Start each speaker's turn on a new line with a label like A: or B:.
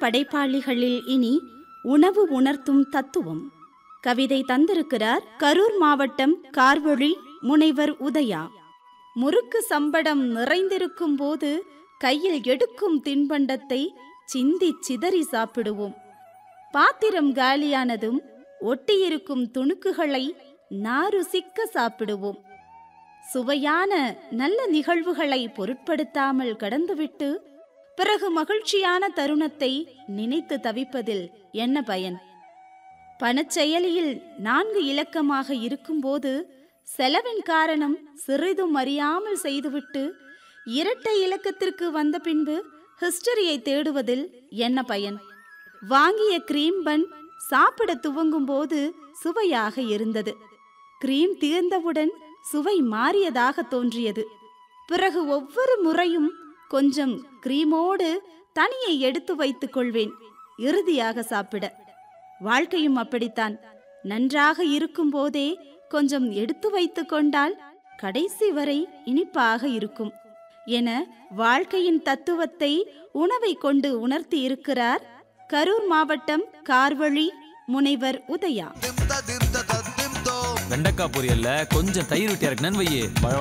A: படைப்பாளிகளில் இனி உணவு உணர்த்தும் தத்துவம் கவிதை தந்திருக்கிறார் கரூர் மாவட்டம் கார்வழி முனைவர் உதயா முறுக்கு சம்படம் நிறைந்திருக்கும் போது கையில் எடுக்கும் தின்பண்டத்தை சிந்தி சிதறி சாப்பிடுவோம் பாத்திரம் காலியானதும் ஒட்டியிருக்கும் துணுக்குகளை நாருசிக்க சாப்பிடுவோம் சுவையான நல்ல நிகழ்வுகளை பொருட்படுத்தாமல் கடந்துவிட்டு பிறகு மகிழ்ச்சியான தருணத்தை நினைத்து தவிப்பதில் என்ன பயன் பணச்செயலியில் நான்கு இலக்கமாக இருக்கும்போது செலவின் காரணம் சிறிதும் அறியாமல் செய்துவிட்டு இரட்டை இலக்கத்திற்கு வந்த பின்பு ஹிஸ்டரியை தேடுவதில் என்ன பயன் வாங்கிய கிரீம் பன் சாப்பிட துவங்கும் போது சுவையாக இருந்தது கிரீம் தீர்ந்தவுடன் சுவை மாறியதாக தோன்றியது பிறகு ஒவ்வொரு முறையும் கொஞ்சம் கிரீமோடு தனியை எடுத்து வைத்துக் கொள்வேன் இறுதியாக சாப்பிட வாழ்க்கையும் அப்படித்தான் நன்றாக இருக்கும் போதே கொஞ்சம் எடுத்து வைத்துக் கொண்டால் கடைசி வரை இனிப்பாக இருக்கும் என வாழ்க்கையின் தத்துவத்தை உணவை கொண்டு உணர்த்தி இருக்கிறார் கரூர் மாவட்டம் கார்வழி முனைவர் உதயா
B: வெண்டைக்காய் பொரியல்ல கொஞ்சம் தயிர் விட்டு இறக்குனேன்னு வையே